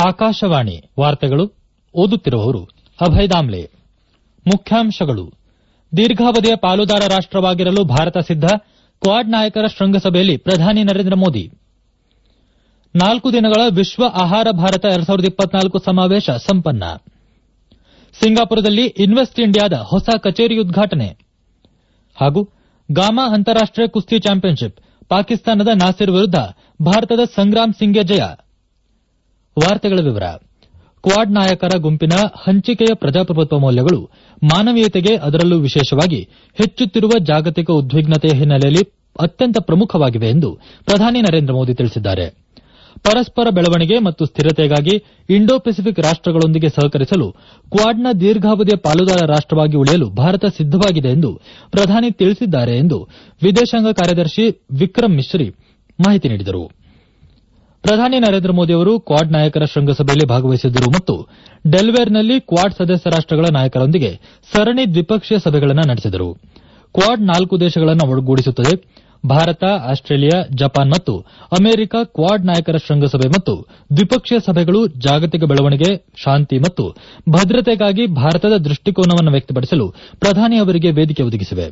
ಆಕಾಶವಾಣಿ ವಾರ್ತೆಗಳು ಓದುತ್ತಿರುವವರು ಅಭಯ್ ದಾಮ್ಲೆ ಮುಖ್ಯಾಂಶಗಳು ದೀರ್ಘಾವಧಿಯ ಪಾಲುದಾರ ರಾಷ್ಟವಾಗಿರಲು ಭಾರತ ಸಿದ್ದ ಕ್ವಾಡ್ ನಾಯಕರ ಶೃಂಗಸಭೆಯಲ್ಲಿ ಪ್ರಧಾನಿ ನರೇಂದ್ರ ಮೋದಿ ನಾಲ್ಕು ದಿನಗಳ ವಿಶ್ವ ಆಹಾರ ಭಾರತ ಎರಡ್ ಸಾವಿರದ ಇಪ್ಪತ್ನಾಲ್ಕು ಸಮಾವೇಶ ಸಂಪನ್ನ ಸಿಂಗಾಪುರದಲ್ಲಿ ಇನ್ವೆಸ್ಟ್ ಇಂಡಿಯಾದ ಹೊಸ ಕಚೇರಿ ಉದ್ಘಾಟನೆ ಹಾಗೂ ಗಾಮಾ ಅಂತಾರಾಷ್ಟೀಯ ಕುಸ್ತಿ ಚಾಂಪಿಯನ್ಶಿಪ್ ಪಾಕಿಸ್ತಾನದ ನಾಸಿರ್ ವಿರುದ್ಧ ಭಾರತದ ಸಂಗ್ರಾಮ್ ಸಿಂಗ್ಗೆ ಜಯ ವಾರ್ತೆಗಳ ವಿವರ ಕ್ವಾಡ್ ನಾಯಕರ ಗುಂಪಿನ ಹಂಚಿಕೆಯ ಪ್ರಜಾಪ್ರಭುತ್ವ ಮೌಲ್ಯಗಳು ಮಾನವೀಯತೆಗೆ ಅದರಲ್ಲೂ ವಿಶೇಷವಾಗಿ ಹೆಚ್ಚುತ್ತಿರುವ ಜಾಗತಿಕ ಉದ್ವಿಗ್ನತೆಯ ಹಿನ್ನೆಲೆಯಲ್ಲಿ ಅತ್ಯಂತ ಪ್ರಮುಖವಾಗಿವೆ ಎಂದು ಪ್ರಧಾನಿ ನರೇಂದ್ರ ಮೋದಿ ತಿಳಿಸಿದ್ದಾರೆ ಪರಸ್ಪರ ಬೆಳವಣಿಗೆ ಮತ್ತು ಸ್ಥಿರತೆಗಾಗಿ ಇಂಡೋ ಪೆಸಿಫಿಕ್ ರಾಷ್ಟಗಳೊಂದಿಗೆ ಸಹಕರಿಸಲು ಕ್ವಾಡ್ನ ದೀರ್ಘಾವಧಿಯ ಪಾಲುದಾರ ರಾಷ್ಟವಾಗಿ ಉಳಿಯಲು ಭಾರತ ಸಿದ್ದವಾಗಿದೆ ಎಂದು ಪ್ರಧಾನಿ ತಿಳಿಸಿದ್ದಾರೆ ಎಂದು ವಿದೇಶಾಂಗ ಕಾರ್ಯದರ್ಶಿ ವಿಕ್ರಮ್ ಮಿಸ್ರಿ ಮಾಹಿತಿ ನೀಡಿದರು ಪ್ರಧಾನಿ ನರೇಂದ್ರ ಮೋದಿ ಅವರು ಕ್ವಾಡ್ ನಾಯಕರ ಶೃಂಗಸಭೆಯಲ್ಲಿ ಭಾಗವಹಿಸಿದ್ದರು ಮತ್ತು ಡೆಲ್ವೇರ್ನಲ್ಲಿ ಕ್ವಾಡ್ ಸದಸ್ಯ ರಾಷ್ಟಗಳ ನಾಯಕರೊಂದಿಗೆ ಸರಣಿ ದ್ವಿಪಕ್ಷೀಯ ಸಭೆಗಳನ್ನು ನಡೆಸಿದರು ಕ್ವಾಡ್ ನಾಲ್ಕು ದೇಶಗಳನ್ನು ಒಳಗೂಡಿಸುತ್ತದೆ ಭಾರತ ಆಸ್ಟ್ರೇಲಿಯಾ ಜಪಾನ್ ಮತ್ತು ಅಮೆರಿಕ ಕ್ವಾಡ್ ನಾಯಕರ ಶೃಂಗಸಭೆ ಮತ್ತು ದ್ವಿಪಕ್ಷೀಯ ಸಭೆಗಳು ಜಾಗತಿಕ ಬೆಳವಣಿಗೆ ಶಾಂತಿ ಮತ್ತು ಭದ್ರತೆಗಾಗಿ ಭಾರತದ ದೃಷ್ಟಿಕೋನವನ್ನು ವ್ಯಕ್ತಪಡಿಸಲು ಪ್ರಧಾನಿ ಅವರಿಗೆ ವೇದಿಕೆ ಒದಗಿಸಿವೆ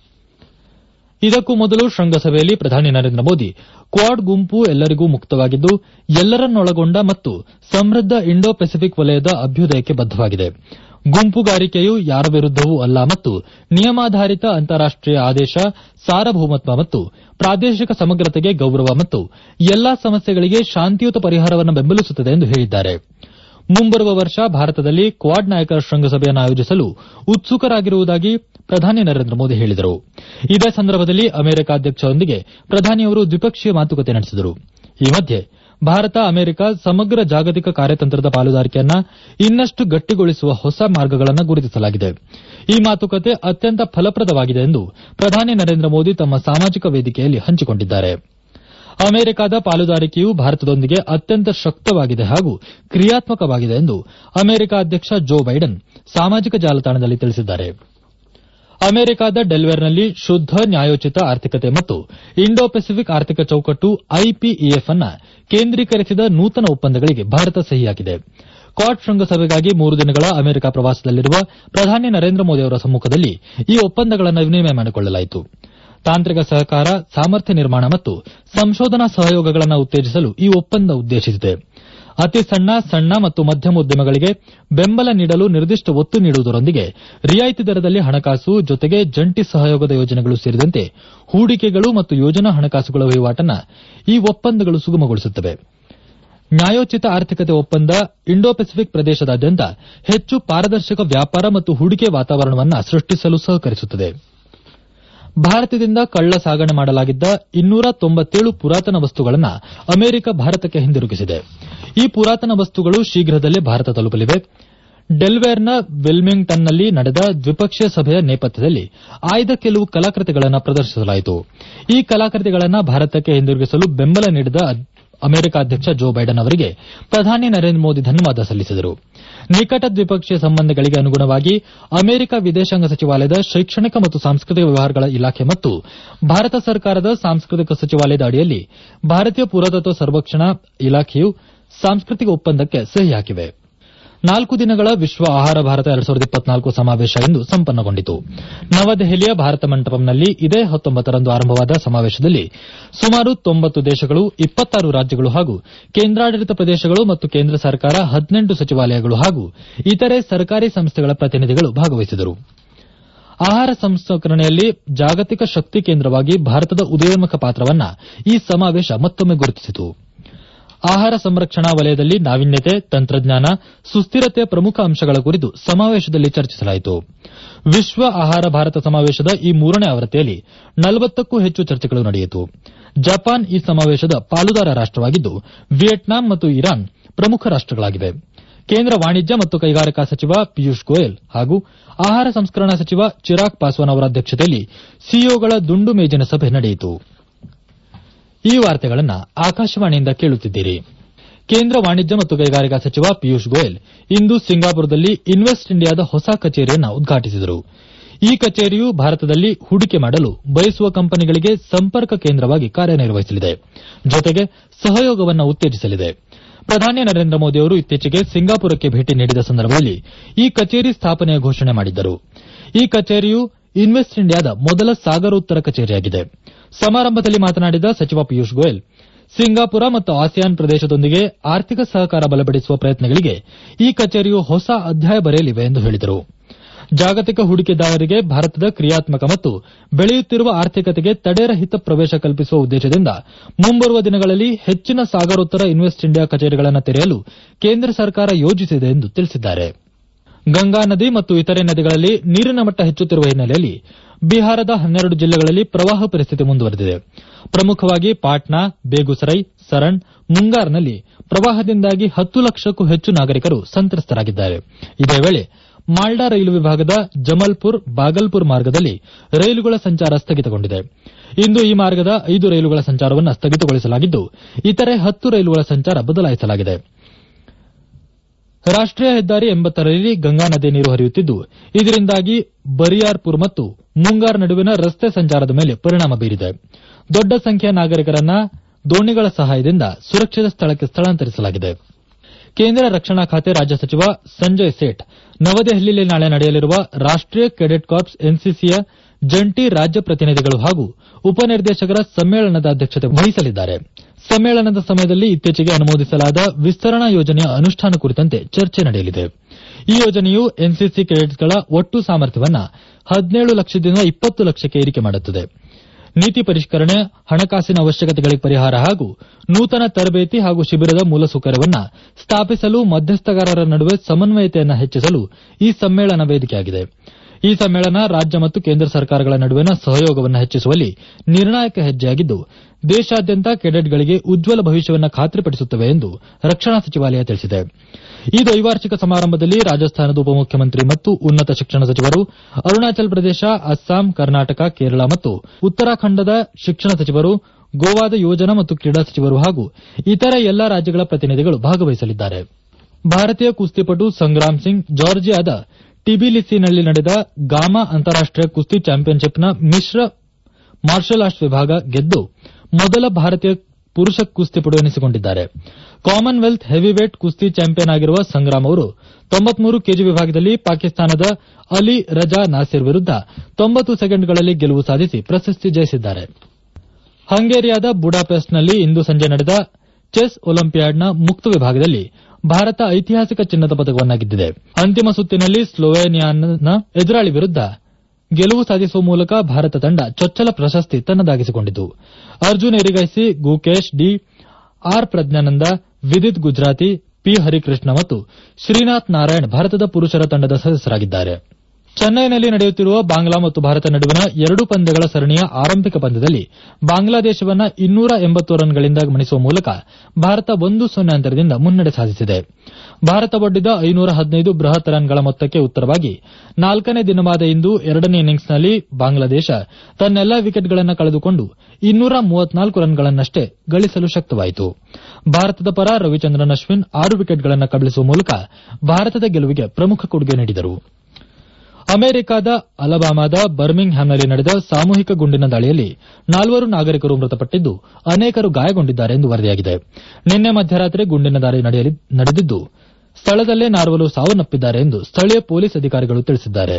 ಇದಕ್ಕೂ ಮೊದಲು ಶೃಂಗಸಭೆಯಲ್ಲಿ ಪ್ರಧಾನಿ ನರೇಂದ್ರ ಮೋದಿ ಕ್ವಾಡ್ ಗುಂಪು ಎಲ್ಲರಿಗೂ ಮುಕ್ತವಾಗಿದ್ದು ಎಲ್ಲರನ್ನೊಳಗೊಂಡ ಮತ್ತು ಸಮೃದ್ದ ಇಂಡೋ ಪೆಸಿಫಿಕ್ ವಲಯದ ಅಭ್ಯುದಯಕ್ಕೆ ಬದ್ದವಾಗಿದೆ ಗುಂಪುಗಾರಿಕೆಯು ಯಾರ ವಿರುದ್ದವೂ ಅಲ್ಲ ಮತ್ತು ನಿಯಮಾಧಾರಿತ ಅಂತಾರಾಷ್ಟೀಯ ಆದೇಶ ಸಾರ್ವಭೌಮತ್ವ ಮತ್ತು ಪ್ರಾದೇಶಿಕ ಸಮಗ್ರತೆಗೆ ಗೌರವ ಮತ್ತು ಎಲ್ಲಾ ಸಮಸ್ಯೆಗಳಿಗೆ ಶಾಂತಿಯುತ ಪರಿಹಾರವನ್ನು ಬೆಂಬಲಿಸುತ್ತದೆ ಎಂದು ಹೇಳಿದ್ದಾರೆ ಮುಂಬರುವ ವರ್ಷ ಭಾರತದಲ್ಲಿ ಕ್ವಾಡ್ ನಾಯಕರ ಶೃಂಗಸಭೆಯನ್ನು ಆಯೋಜಿಸಲು ಉತ್ಸುಕರಾಗಿರುವುದಾಗಿ ಪ್ರಧಾನಿ ನರೇಂದ್ರ ಮೋದಿ ಹೇಳಿದರು ಇದೇ ಸಂದರ್ಭದಲ್ಲಿ ಅಮೆರಿಕ ಅಧ್ಯಕ್ಷರೊಂದಿಗೆ ಪ್ರಧಾನಿಯವರು ದ್ವಿಪಕ್ಷೀಯ ಮಾತುಕತೆ ನಡೆಸಿದರು ಈ ಮಧ್ಯೆ ಭಾರತ ಅಮೆರಿಕ ಸಮಗ್ರ ಜಾಗತಿಕ ಕಾರ್ಯತಂತ್ರದ ಪಾಲುದಾರಿಕೆಯನ್ನು ಇನ್ನಷ್ಟು ಗಟ್ಟಿಗೊಳಿಸುವ ಹೊಸ ಮಾರ್ಗಗಳನ್ನು ಗುರುತಿಸಲಾಗಿದೆ ಈ ಮಾತುಕತೆ ಅತ್ಯಂತ ಫಲಪ್ರದವಾಗಿದೆ ಎಂದು ಪ್ರಧಾನಿ ನರೇಂದ್ರ ಮೋದಿ ತಮ್ಮ ಸಾಮಾಜಿಕ ವೇದಿಕೆಯಲ್ಲಿ ಹಂಚಿಕೊಂಡಿದ್ದಾರೆ ಅಮೆರಿಕದ ಪಾಲುದಾರಿಕೆಯು ಭಾರತದೊಂದಿಗೆ ಅತ್ಯಂತ ಶಕ್ತವಾಗಿದೆ ಹಾಗೂ ಕ್ರಿಯಾತ್ಮಕವಾಗಿದೆ ಎಂದು ಅಮೆರಿಕ ಅಧ್ಯಕ್ಷ ಜೋ ಬೈಡನ್ ಸಾಮಾಜಿಕ ಜಾಲತಾಣದಲ್ಲಿ ತಿಳಿಸಿದ್ದಾರೆ ಅಮೆರಿಕದ ಡೆಲ್ವೇರ್ನಲ್ಲಿ ಶುದ್ದ ನ್ಯಾಯೋಚಿತ ಆರ್ಥಿಕತೆ ಮತ್ತು ಇಂಡೋ ಪೆಸಿಫಿಕ್ ಆರ್ಥಿಕ ಚೌಕಟ್ಟು ಐಪಿಇಎಫ್ ಅನ್ನ ಕೇಂದ್ರೀಕರಿಸಿದ ನೂತನ ಒಪ್ಪಂದಗಳಿಗೆ ಭಾರತ ಸಹಿ ಹಾಕಿದೆ ಕ್ವಾಡ್ ಶೃಂಗಸಭೆಗಾಗಿ ಮೂರು ದಿನಗಳ ಅಮೆರಿಕ ಪ್ರವಾಸದಲ್ಲಿರುವ ಪ್ರಧಾನಿ ನರೇಂದ್ರ ಮೋದಿ ಅವರ ಸಮ್ಮುಖದಲ್ಲಿ ಈ ಒಪ್ಪಂದಗಳನ್ನು ವಿನಿಮಯ ಮಾಡಿಕೊಳ್ಳಲಾಯಿತು ತಾಂತ್ರಿಕ ಸಹಕಾರ ಸಾಮರ್ಥ್ಯ ನಿರ್ಮಾಣ ಮತ್ತು ಸಂಶೋಧನಾ ಸಹಯೋಗಗಳನ್ನು ಉತ್ತೇಜಿಸಲು ಈ ಒಪ್ಪಂದ ಉದ್ದೇಶಿಸಿದೆ ಅತಿ ಸಣ್ಣ ಸಣ್ಣ ಮತ್ತು ಮಧ್ಯಮ ಉದ್ಯಮಗಳಿಗೆ ಬೆಂಬಲ ನೀಡಲು ನಿರ್ದಿಷ್ಟ ಒತ್ತು ನೀಡುವುದರೊಂದಿಗೆ ರಿಯಾಯಿತಿ ದರದಲ್ಲಿ ಹಣಕಾಸು ಜೊತೆಗೆ ಜಂಟಿ ಸಹಯೋಗದ ಯೋಜನೆಗಳು ಸೇರಿದಂತೆ ಹೂಡಿಕೆಗಳು ಮತ್ತು ಯೋಜನಾ ಹಣಕಾಸುಗಳ ವಹಿವಾಟನ್ನು ಈ ಒಪ್ಪಂದಗಳು ಸುಗಮಗೊಳಿಸುತ್ತವೆ ನ್ಯಾಯೋಚಿತ ಆರ್ಥಿಕತೆ ಒಪ್ಪಂದ ಇಂಡೋ ಪೆಸಿಫಿಕ್ ಪ್ರದೇಶದಾದ್ಯಂತ ಹೆಚ್ಚು ಪಾರದರ್ಶಕ ವ್ಯಾಪಾರ ಮತ್ತು ಹೂಡಿಕೆ ವಾತಾವರಣವನ್ನು ಸೃಷ್ಟಿಸಲು ಸಹಕರಿಸುತ್ತದೆ ಭಾರತದಿಂದ ಕಳ್ಳ ಸಾಗಣೆ ಮಾಡಲಾಗಿದ್ದ ಇನ್ನೂರ ತೊಂಬತ್ತೇಳು ಪುರಾತನ ವಸ್ತುಗಳನ್ನು ಅಮೆರಿಕ ಭಾರತಕ್ಕೆ ಹಿಂದಿರುಗಿಸಿದೆ ಈ ಪುರಾತನ ವಸ್ತುಗಳು ಶೀಘ್ರದಲ್ಲೇ ಭಾರತ ತಲುಪಲಿವೆ ಡೆಲ್ವೇರ್ನ ವಿಲ್ಮಿಂಗ್ಟನ್ನಲ್ಲಿ ನಡೆದ ದ್ವಿಪಕ್ಷೀಯ ಸಭೆಯ ನೇಪಥ್ಯದಲ್ಲಿ ಆಯ್ದ ಕೆಲವು ಕಲಾಕೃತಿಗಳನ್ನು ಪ್ರದರ್ಶಿಸಲಾಯಿತು ಈ ಕಲಾಕೃತಿಗಳನ್ನು ಭಾರತಕ್ಕೆ ಹಿಂದಿರುಗಿಸಲು ಬೆಂಬಲ ನೀಡಿದ ಅಮೆರಿಕ ಅಧ್ಯಕ್ಷ ಜೋ ಬೈಡನ್ ಅವರಿಗೆ ಪ್ರಧಾನಿ ನರೇಂದ್ರ ಮೋದಿ ಧನ್ಯವಾದ ಸಲ್ಲಿಸಿದರು ನಿಕಟ ದ್ವಿಪಕ್ಷೀಯ ಸಂಬಂಧಗಳಿಗೆ ಅನುಗುಣವಾಗಿ ಅಮೆರಿಕ ವಿದೇಶಾಂಗ ಸಚಿವಾಲಯದ ಶೈಕ್ಷಣಿಕ ಮತ್ತು ಸಾಂಸ್ಕೃತಿಕ ವ್ಯವಹಾರಗಳ ಇಲಾಖೆ ಮತ್ತು ಭಾರತ ಸರ್ಕಾರದ ಸಾಂಸ್ಕೃತಿಕ ಸಚಿವಾಲಯದ ಅಡಿಯಲ್ಲಿ ಭಾರತೀಯ ಪುರಾತತ್ವ ಸರ್ವೇಕ್ಷಣಾ ಇಲಾಖೆಯು ಸಾಂಸ್ಕೃತಿಕ ಒಪ್ಪಂದಕ್ಕೆ ಸಹಿ ಹಾಕಿವೆ ನಾಲ್ಕು ದಿನಗಳ ವಿಶ್ವ ಆಹಾರ ಭಾರತ ಎರಡ್ ಸಾವಿರದ ಇಪ್ಪತ್ನಾಲ್ಕು ಸಮಾವೇಶ ಇಂದು ಸಂಪನ್ನಗೊಂಡಿತು ನವದೆಹಲಿಯ ಭಾರತ ಮಂಟಪಂನಲ್ಲಿ ಇದೇ ಹತ್ತೊಂಬತ್ತರಂದು ಆರಂಭವಾದ ಸಮಾವೇಶದಲ್ಲಿ ಸುಮಾರು ತೊಂಬತ್ತು ದೇಶಗಳು ಇಪ್ಪತ್ತಾರು ರಾಜ್ಯಗಳು ಹಾಗೂ ಕೇಂದ್ರಾಡಳಿತ ಪ್ರದೇಶಗಳು ಮತ್ತು ಕೇಂದ್ರ ಸರ್ಕಾರ ಹದಿನೆಂಟು ಸಚಿವಾಲಯಗಳು ಹಾಗೂ ಇತರೆ ಸರ್ಕಾರಿ ಸಂಸ್ಥೆಗಳ ಪ್ರತಿನಿಧಿಗಳು ಭಾಗವಹಿಸಿದರು ಆಹಾರ ಸಂಸ್ಕರಣೆಯಲ್ಲಿ ಜಾಗತಿಕ ಶಕ್ತಿ ಕೇಂದ್ರವಾಗಿ ಭಾರತದ ಉದಯೋನ್ಮುಖ ಪಾತ್ರವನ್ನು ಈ ಸಮಾವೇಶ ಮತ್ತೊಮ್ಮೆ ಗುರುತಿಸಿತು ಆಹಾರ ಸಂರಕ್ಷಣಾ ವಲಯದಲ್ಲಿ ನಾವೀನ್ಯತೆ ತಂತ್ರಜ್ಞಾನ ಸುಸ್ಥಿರತೆಯ ಪ್ರಮುಖ ಅಂಶಗಳ ಕುರಿತು ಸಮಾವೇಶದಲ್ಲಿ ಚರ್ಚಿಸಲಾಯಿತು ವಿಶ್ವ ಆಹಾರ ಭಾರತ ಸಮಾವೇಶದ ಈ ಮೂರನೇ ಆವೃತ್ತಿಯಲ್ಲಿ ನಲವತ್ತಕ್ಕೂ ಹೆಚ್ಚು ಚರ್ಚೆಗಳು ನಡೆಯಿತು ಜಪಾನ್ ಈ ಸಮಾವೇಶದ ಪಾಲುದಾರ ರಾಷ್ಟವಾಗಿದ್ದು ವಿಯೆಟ್ನಾಂ ಮತ್ತು ಇರಾನ್ ಪ್ರಮುಖ ರಾಷ್ಟಗಳಾಗಿವೆ ಕೇಂದ್ರ ವಾಣಿಜ್ಯ ಮತ್ತು ಕೈಗಾರಿಕಾ ಸಚಿವ ಪಿಯೂಷ್ ಗೋಯಲ್ ಹಾಗೂ ಆಹಾರ ಸಂಸ್ಕರಣಾ ಸಚಿವ ಚಿರಾಗ್ ಪಾಸ್ವಾನ್ ಅವರ ಅಧ್ಯಕ್ಷತೆಯಲ್ಲಿ ಸಿಇಒಗಳ ದುಂಡು ಮೇಜಿನ ಸಭೆ ನಡೆಯಿತು ಈ ವಾರ್ತೆಗಳನ್ನು ಆಕಾಶವಾಣಿಯಿಂದ ಕೇಳುತ್ತಿದ್ದೀರಿ ಕೇಂದ್ರ ವಾಣಿಜ್ಯ ಮತ್ತು ಕೈಗಾರಿಕಾ ಸಚಿವ ಪಿಯೂಷ್ ಗೋಯಲ್ ಇಂದು ಸಿಂಗಾಪುರದಲ್ಲಿ ಇನ್ವೆಸ್ಟ್ ಇಂಡಿಯಾದ ಹೊಸ ಕಚೇರಿಯನ್ನು ಉದ್ಘಾಟಿಸಿದರು ಈ ಕಚೇರಿಯು ಭಾರತದಲ್ಲಿ ಹೂಡಿಕೆ ಮಾಡಲು ಬಯಸುವ ಕಂಪನಿಗಳಿಗೆ ಸಂಪರ್ಕ ಕೇಂದ್ರವಾಗಿ ಕಾರ್ಯನಿರ್ವಹಿಸಲಿದೆ ಜೊತೆಗೆ ಸಹಯೋಗವನ್ನು ಉತ್ತೇಜಿಸಲಿದೆ ಪ್ರಧಾನಿ ನರೇಂದ್ರ ಮೋದಿ ಅವರು ಇತ್ತೀಚೆಗೆ ಸಿಂಗಾಪುರಕ್ಕೆ ಭೇಟಿ ನೀಡಿದ ಸಂದರ್ಭದಲ್ಲಿ ಈ ಕಚೇರಿ ಸ್ಥಾಪನೆಯ ಘೋಷಣೆ ಮಾಡಿದ್ದರು ಈ ಕಚೇರಿಯು ಇನ್ವೆಸ್ಟ್ ಇಂಡಿಯಾದ ಮೊದಲ ಸಾಗರೋತ್ತರ ಕಚೇರಿಯಾಗಿದೆ ಸಮಾರಂಭದಲ್ಲಿ ಮಾತನಾಡಿದ ಸಚಿವ ಪಿಯೂಷ್ ಗೋಯಲ್ ಸಿಂಗಾಪುರ ಮತ್ತು ಆಸಿಯಾನ್ ಪ್ರದೇಶದೊಂದಿಗೆ ಆರ್ಥಿಕ ಸಹಕಾರ ಬಲಪಡಿಸುವ ಪ್ರಯತ್ನಗಳಿಗೆ ಈ ಕಚೇರಿಯು ಹೊಸ ಅಧ್ಯಾಯ ಬರೆಯಲಿವೆ ಎಂದು ಹೇಳಿದರು ಜಾಗತಿಕ ಹೂಡಿಕೆದಾರರಿಗೆ ಭಾರತದ ಕ್ರಿಯಾತ್ಮಕ ಮತ್ತು ಬೆಳೆಯುತ್ತಿರುವ ಆರ್ಥಿಕತೆಗೆ ತಡೆರಹಿತ ಪ್ರವೇಶ ಕಲ್ಪಿಸುವ ಉದ್ದೇಶದಿಂದ ಮುಂಬರುವ ದಿನಗಳಲ್ಲಿ ಹೆಚ್ಚಿನ ಸಾಗರೋತ್ತರ ಇನ್ವೆಸ್ಟ್ ಇಂಡಿಯಾ ಕಚೇರಿಗಳನ್ನು ತೆರೆಯಲು ಕೇಂದ್ರ ಸರ್ಕಾರ ಯೋಜಿಸಿದೆ ಎಂದು ತಿಳಿಸಿದ್ದಾರೆ ಗಂಗಾ ನದಿ ಮತ್ತು ಇತರೆ ನದಿಗಳಲ್ಲಿ ನೀರಿನ ಮಟ್ಟ ಹೆಚ್ಚುತ್ತಿರುವ ಹಿನ್ನೆಲೆಯಲ್ಲಿ ಬಿಹಾರದ ಹನ್ನೆರಡು ಜಿಲ್ಲೆಗಳಲ್ಲಿ ಪ್ರವಾಹ ಪರಿಸ್ಥಿತಿ ಮುಂದುವರೆದಿದೆ ಪ್ರಮುಖವಾಗಿ ಪಾಟ್ನಾ ಬೇಗುಸರೈ ಸರಣ್ ಮುಂಗಾರ್ನಲ್ಲಿ ಪ್ರವಾಹದಿಂದಾಗಿ ಹತ್ತು ಲಕ್ಷಕ್ಕೂ ಹೆಚ್ಚು ನಾಗರಿಕರು ಸಂತ್ರಸ್ತರಾಗಿದ್ದಾರೆ ಇದೇ ವೇಳೆ ಮಾಲ್ಡಾ ರೈಲು ವಿಭಾಗದ ಜಮಲ್ಪುರ್ ಬಾಗಲ್ಪುರ್ ಮಾರ್ಗದಲ್ಲಿ ರೈಲುಗಳ ಸಂಚಾರ ಸ್ಥಗಿತಗೊಂಡಿದೆ ಇಂದು ಈ ಮಾರ್ಗದ ಐದು ರೈಲುಗಳ ಸಂಚಾರವನ್ನು ಸ್ಥಗಿತಗೊಳಿಸಲಾಗಿದ್ದು ಇತರೆ ಹತ್ತು ರೈಲುಗಳ ಸಂಚಾರ ಬದಲಾಯಿಸಲಾಗಿದೆ ರಾಷ್ಟೀಯ ಹೆದ್ದಾರಿ ಎಂಬತ್ತರಲ್ಲಿ ಗಂಗಾ ನದಿ ನೀರು ಹರಿಯುತ್ತಿದ್ದು ಇದರಿಂದಾಗಿ ಬರಿಯಾರ್ಪುರ್ ಮತ್ತು ಮುಂಗಾರ್ ನಡುವಿನ ರಸ್ತೆ ಸಂಚಾರದ ಮೇಲೆ ಪರಿಣಾಮ ಬೀರಿದೆ ದೊಡ್ಡ ಸಂಖ್ಯೆಯ ನಾಗರಿಕರನ್ನ ದೋಣಿಗಳ ಸಹಾಯದಿಂದ ಸುರಕ್ಷಿತ ಸ್ಥಳಕ್ಕೆ ಸ್ಥಳಾಂತರಿಸಲಾಗಿದೆ ಕೇಂದ್ರ ರಕ್ಷಣಾ ಖಾತೆ ರಾಜ್ಯ ಸಚಿವ ಸಂಜಯ್ ಸೇಠ್ ನವದೆಹಲಿಯಲ್ಲಿ ನಾಳೆ ನಡೆಯಲಿರುವ ರಾಷ್ಟೀಯ ಕೆಡೆಟ್ ಕಾರ್ಪ್ಸ್ ಎನ್ಸಿಸಿಯ ಜಂಟಿ ರಾಜ್ಯ ಪ್ರತಿನಿಧಿಗಳು ಹಾಗೂ ಉಪನಿರ್ದೇಶಕರ ಸಮ್ಮೇಳನದ ಅಧ್ಯಕ್ಷತೆ ವಹಿಸಲಿದ್ದಾರೆ ಸಮ್ಮೇಳನದ ಸಮಯದಲ್ಲಿ ಇತ್ತೀಚೆಗೆ ಅನುಮೋದಿಸಲಾದ ವಿಸ್ತರಣಾ ಯೋಜನೆಯ ಅನುಷ್ಠಾನ ಕುರಿತಂತೆ ಚರ್ಚೆ ನಡೆಯಲಿದೆ ಈ ಯೋಜನೆಯು ಎನ್ಸಿಸಿ ಕೆಡೆಟ್ಸ್ಗಳ ಒಟ್ಟು ಸಾಮರ್ಥ್ಯವನ್ನ ಹದಿನೇಳು ಲಕ್ಷದಿಂದ ಇಪ್ಪತ್ತು ಲಕ್ಷಕ್ಕೆ ಏರಿಕೆ ಮಾಡುತ್ತದೆ ನೀತಿ ಪರಿಷ್ಕರಣೆ ಹಣಕಾಸಿನ ಅವಶ್ಯಕತೆಗಳಿಗೆ ಪರಿಹಾರ ಹಾಗೂ ನೂತನ ತರಬೇತಿ ಹಾಗೂ ಶಿಬಿರದ ಮೂಲಸೌಕರ್ಯವನ್ನ ಸ್ಥಾಪಿಸಲು ಮಧ್ಯಸ್ಥಗಾರರ ನಡುವೆ ಸಮನ್ವಯತೆಯನ್ನು ಹೆಚ್ಚಿಸಲು ಈ ಸಮ್ಮೇಳನ ವೇದಿಕೆಯಾಗಿದೆ ಈ ಸಮ್ಮೇಳನ ರಾಜ್ಯ ಮತ್ತು ಕೇಂದ್ರ ಸರ್ಕಾರಗಳ ನಡುವಿನ ಸಹಯೋಗವನ್ನು ಹೆಚ್ಚಿಸುವಲ್ಲಿ ನಿರ್ಣಾಯಕ ಹೆಜ್ಜೆಯಾಗಿದ್ದು ದೇಶಾದ್ಯಂತ ಕೆಡೆಟ್ಗಳಿಗೆ ಉಜ್ವಲ ಭವಿಷ್ಯವನ್ನು ಖಾತ್ರಿಪಡಿಸುತ್ತವೆ ಎಂದು ರಕ್ಷಣಾ ಸಚಿವಾಲಯ ತಿಳಿಸಿದೆ ಈ ದ್ವೈವಾರ್ಷಿಕ ಸಮಾರಂಭದಲ್ಲಿ ರಾಜಸ್ಥಾನದ ಉಪಮುಖ್ಯಮಂತ್ರಿ ಮತ್ತು ಉನ್ನತ ಶಿಕ್ಷಣ ಸಚಿವರು ಅರುಣಾಚಲ ಪ್ರದೇಶ ಅಸ್ಸಾಂ ಕರ್ನಾಟಕ ಕೇರಳ ಮತ್ತು ಉತ್ತರಾಖಂಡದ ಶಿಕ್ಷಣ ಸಚಿವರು ಗೋವಾದ ಯೋಜನಾ ಮತ್ತು ಕ್ರೀಡಾ ಸಚಿವರು ಹಾಗೂ ಇತರ ಎಲ್ಲಾ ರಾಜ್ಯಗಳ ಪ್ರತಿನಿಧಿಗಳು ಭಾಗವಹಿಸಲಿದ್ದಾರೆ ಭಾರತೀಯ ಕುಸ್ತಿಪಟು ಸಂಗ್ರಾಮ್ ಸಿಂಗ್ ಜಾರ್ಜಿಯಾದ ಟಿಬಿಲಿಸಿನಲ್ಲಿ ನಡೆದ ಗಾಮಾ ಅಂತಾರಾಷ್ಟೀಯ ಕುಸ್ತಿ ಚಾಂಪಿಯನ್ಶಿಪ್ನ ಮಿಶ್ರ ಮಾರ್ಷಲ್ ಆರ್ಟ್ಸ್ ವಿಭಾಗ ಗೆದ್ದು ಮೊದಲ ಭಾರತೀಯ ಪುರುಷ ಕುಸ್ತಿಪಟು ಎನಿಸಿಕೊಂಡಿದ್ದಾರೆ ಕಾಮನ್ವೆಲ್ತ್ ಹೆವಿವೇಟ್ ಕುಸ್ತಿ ಚಾಂಪಿಯನ್ ಆಗಿರುವ ಸಂಗ್ರಾಮ್ ಅವರು ತೊಂಬತ್ಮೂರು ಕೆಜಿ ವಿಭಾಗದಲ್ಲಿ ಪಾಕಿಸ್ತಾನದ ಅಲಿ ರಜಾ ನಾಸಿರ್ ವಿರುದ್ದ ತೊಂಬತ್ತು ಸೆಕೆಂಡ್ಗಳಲ್ಲಿ ಗೆಲುವು ಸಾಧಿಸಿ ಪ್ರಶಸ್ತಿ ಜಯಿಸಿದ್ದಾರೆ ಹಂಗೇರಿಯಾದ ಬುಡಾಪೆಸ್ಟ್ನಲ್ಲಿ ಇಂದು ಸಂಜೆ ನಡೆದ ಚೆಸ್ ಒಲಿಂಪಿಯಾಡ್ನ ಮುಕ್ತ ವಿಭಾಗದಲ್ಲಿ ಭಾರತ ಐತಿಹಾಸಿಕ ಚಿನ್ನದ ಪದಕವನ್ನು ಗೆದ್ದಿದೆ ಅಂತಿಮ ಸುತ್ತಿನಲ್ಲಿ ಸ್ಲೋವೇನಿಯಾನ ಎದುರಾಳಿ ವಿರುದ್ದ ಗೆಲುವು ಸಾಧಿಸುವ ಮೂಲಕ ಭಾರತ ತಂಡ ಚೊಚ್ಚಲ ಪ್ರಶಸ್ತಿ ತನ್ನದಾಗಿಸಿಕೊಂಡಿತು Arjun Erigaisi Gukesh D R Praggnanandhaa Vidit Gujrathi P Harikrishna ಮತ್ತು ಶ್ರೀನಾಥ್ ನಾರಾಯಣ್ ಭಾರತದ ಪುರುಷರ ತಂಡದ ಸದಸ್ಯರಾಗಿದ್ದಾರೆ ಚೆನ್ನೈನಲ್ಲಿ ನಡೆಯುತ್ತಿರುವ ಬಾಂಗ್ಲಾ ಮತ್ತು ಭಾರತ ನಡುವಿನ ಎರಡು ಪಂದ್ಯಗಳ ಸರಣಿಯ ಆರಂಭಿಕ ಪಂದ್ಯದಲ್ಲಿ ಬಾಂಗ್ಲಾದೇಶವನ್ನ ಇನ್ನೂರ ಎಂಬತ್ತು ರನ್ಗಳಿಂದ ಮಣಿಸುವ ಮೂಲಕ ಭಾರತ ಒಂದು ಸೊನ್ನೆ ಅಂತರದಿಂದ ಮುನ್ನಡೆ ಸಾಧಿಸಿದೆ ಭಾರತ ಒಡ್ಡಿದ ಐನೂರ ಹದಿನೈದು ಬೃಹತ್ ರನ್ಗಳ ಮೊತ್ತಕ್ಕೆ ಉತ್ತರವಾಗಿ ನಾಲ್ಕನೇ ದಿನವಾದ ಇಂದು ಎರಡನೇ ಇನ್ನಿಂಗ್ಸ್ನಲ್ಲಿ ಬಾಂಗ್ಲಾದೇಶ ತನ್ನೆಲ್ಲಾ ವಿಕೆಟ್ಗಳನ್ನು ಕಳೆದುಕೊಂಡು ಇನ್ನೂರ ಮೂವತ್ನಾಲ್ಕು ರನ್ಗಳನ್ನಷ್ಟೇ ಗಳಿಸಲು ಶಕ್ತವಾಯಿತು ಭಾರತದ ಪರ ರವಿಚಂದ್ರನ್ ಅಶ್ವಿನ್ ಆರು ವಿಕೆಟ್ಗಳನ್ನು ಕಬಳಿಸುವ ಮೂಲಕ ಭಾರತದ ಗೆಲುವಿಗೆ ಪ್ರಮುಖ ಕೊಡುಗೆ ನೀಡಿದರು ಅಮೆರಿಕದ ಅಲಬಾಮಾದ ಬರ್ಮಿಂಗ್ ಹ್ಯಾಮ್ನಲ್ಲಿ ನಡೆದ ಸಾಮೂಹಿಕ ಗುಂಡಿನ ದಾಳಿಯಲ್ಲಿ ನಾಲ್ವರು ನಾಗರಿಕರು ಮೃತಪಟ್ಟಿದ್ದು ಅನೇಕರು ಗಾಯಗೊಂಡಿದ್ದಾರೆ ಎಂದು ವರದಿಯಾಗಿದೆ ನಿನ್ನೆ ಮಧ್ಯರಾತ್ರಿ ಗುಂಡಿನ ದಾಳಿ ನಡೆದಿದ್ದು ಸ್ಥಳದಲ್ಲೇ ನಾಲ್ವರು ಸಾವನ್ನಪ್ಪಿದ್ದಾರೆ ಎಂದು ಸ್ಥಳೀಯ ಪೊಲೀಸ್ ಅಧಿಕಾರಿಗಳು ತಿಳಿಸಿದ್ದಾರೆ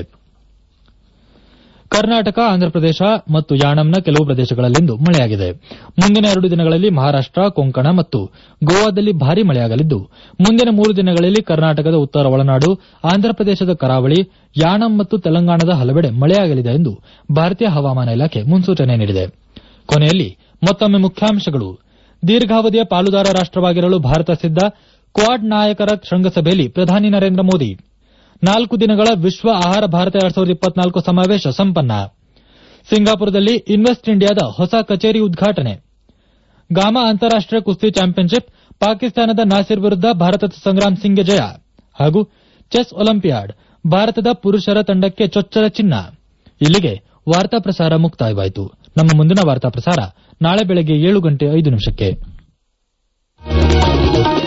ಕರ್ನಾಟಕ ಆಂಧ್ರಪ್ರದೇಶ ಮತ್ತು ಯಾಣಂನ ಕೆಲವು ಪ್ರದೇಶಗಳಲ್ಲಿಂದು ಮಳೆಯಾಗಿದೆ ಮುಂದಿನ ಎರಡು ದಿನಗಳಲ್ಲಿ ಮಹಾರಾಷ್ಟ ಕೊಂಕಣ ಮತ್ತು ಗೋವಾದಲ್ಲಿ ಭಾರೀ ಮಳೆಯಾಗಲಿದ್ದು ಮುಂದಿನ ಮೂರು ದಿನಗಳಲ್ಲಿ ಕರ್ನಾಟಕದ ಉತ್ತರ ಒಳನಾಡು ಆಂಧ್ರಪ್ರದೇಶದ ಕರಾವಳಿ ಯಾಣಂ ಮತ್ತು ತೆಲಂಗಾಣದ ಹಲವೆಡೆ ಮಳೆಯಾಗಲಿದೆ ಎಂದು ಭಾರತೀಯ ಹವಾಮಾನ ಇಲಾಖೆ ಮುನ್ಸೂಚನೆ ನೀಡಿದೆ ಕೊನೆಯಲ್ಲಿ ಮತ್ತೊಮ್ಮೆ ಮುಖ್ಯಾಂಶಗಳು ದೀರ್ಘಾವಧಿಯ ಪಾಲುದಾರ ರಾಷ್ಟವಾಗಿರಲು ಭಾರತ ಸಿದ್ದ ಕ್ವಾಡ್ ನಾಯಕರ ಶೃಂಗಸಭೆಯಲ್ಲಿ ಪ್ರಧಾನಿ ನರೇಂದ್ರ ಮೋದಿ ನಾಲ್ಕು ದಿನಗಳ ವಿಶ್ವ ಆಹಾರ ಭಾರತ ಎರಡ್ ಸಾವಿರದ ಇಪ್ಪತ್ನಾಲ್ಕು ಸಮಾವೇಶ ಸಂಪನ್ನ ಸಿಂಗಾಪುರದಲ್ಲಿ ಇನ್ವೆಸ್ಟ್ ಇಂಡಿಯಾದ ಹೊಸ ಕಚೇರಿ ಉದ್ಘಾಟನೆ ಗಾಮಾ ಅಂತಾರಾಷ್ಟೀಯ ಕುಸ್ತಿ ಚಾಂಪಿಯನ್ಶಿಪ್ ಪಾಕಿಸ್ತಾನದ ನಾಸಿರ್ ವಿರುದ್ದ ಭಾರತದ ಸಂಗ್ರಾಮ್ ಸಿಂಗ್ಗೆ ಜಯ ಹಾಗೂ ಚೆಸ್ ಒಲಿಂಪಿಯಾಡ್ ಭಾರತದ ಪುರುಷರ ತಂಡಕ್ಕೆ ಚೊಚ್ಚಲ ಚಿನ್ನ ಇಲ್ಲಿಗೆ ವಾರ್ತಾ ಪ್ರಸಾರ ಮುಕ್ತಾಯವಾಯಿತು ನಮ್ಮ ಮುಂದಿನ ವಾರ್ತಾ ಪ್ರಸಾರ ನಾಳೆ ಬೆಳಗ್ಗೆ ಏಳು ಗಂಟೆ ಐದು ನಿಮಿಷಕ್ಕೆ